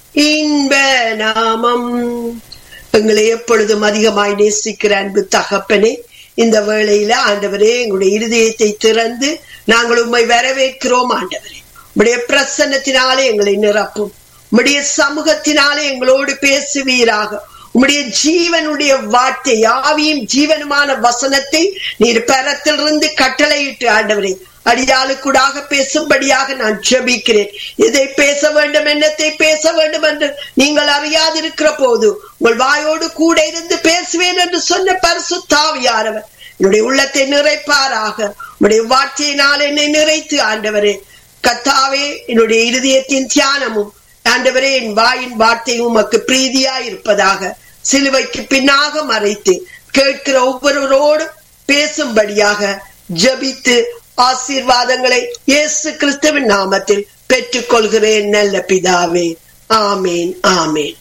இன்ப நாமம் எங்களை எப்பொழுதும் அதிகமாய் நேசிக்கிற அன்பு தகப்பனே இந்த வேளையில ஆண்டவரே எங்களுடைய இருதயத்தை திறந்து நாங்கள் உண்மை வரவேற்கிறோம் ஆண்டவரே உடைய பிரசன்னத்தினாலே எங்களை நிரப்பும் உம்முடைய சமூகத்தினாலே எங்களோடு பேசுவீராக உம்முடைய ஜீவனுடைய வார்த்தை ஆவியும் ஜீவனுமான வசனத்தை நீர் பரத்திலிருந்து கட்டளையிட்டு ஆண்டவரே அடியாளுக்கூடாக பேசும்படியாக நான் ஜெபிக்கிறேன் எதை பேச வேண்டும் என்னத்தை பேச வேண்டும் என்று நீங்கள் அறியாதிருக்கிற போது உங்கள் வாயோடு கூட இருந்து பேசுவேன் என்று சொன்ன பரிசு தாவியானவர் என்னுடைய உள்ளத்தை நிறைப்பாராக உடைய வார்த்தையினால் என்னை நிறைத்து ஆண்டவரே கத்தாவே என்னுடைய இருதயத்தின் தியானமும் ஆண்டவரே என் வாயின் வார்த்தையும் உமக்கு பிரீதியா இருப்பதாக சிலுவைக்கு பின்னாக மறைத்து கேட்கிற ஒவ்வொருவரோடு பேசும்படியாக ஜபித்து ஆசீர்வாதங்களை இயேசு கிறிஸ்துவின் நாமத்தில் பெற்றுக் கொள்கிறேன் நல்ல பிதாவே ஆமேன் ஆமேன்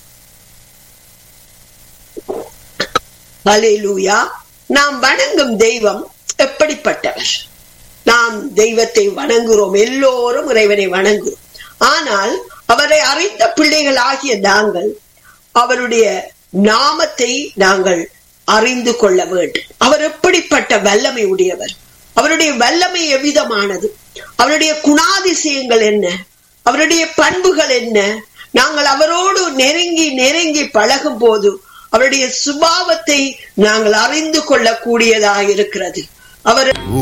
அலேலூயா நாம் வணங்கும் தெய்வம் எப்படிப்பட்டவர் நாம் தெய்வத்தை வணங்குகிறோம் எல்லோரும் இறைவனை வணங்குகிறோம் ஆனால் அவரை அறிந்த பிள்ளைகள் ஆகிய நாங்கள் அவருடைய நாமத்தை நாங்கள் அறிந்து கொள்ள வேண்டும் அவர் எப்படிப்பட்ட வல்லமை உடையவர் அவருடைய வல்லமை எவ்விதமானது அவருடைய குணாதிசயங்கள் என்ன அவருடைய பண்புகள் என்ன நாங்கள் அவரோடு நெருங்கி நெருங்கி பழகும் போது அவருடைய சுபாவத்தை நாங்கள் அறிந்து கொள்ளக்கூடியதாக இருக்கிறது அவர்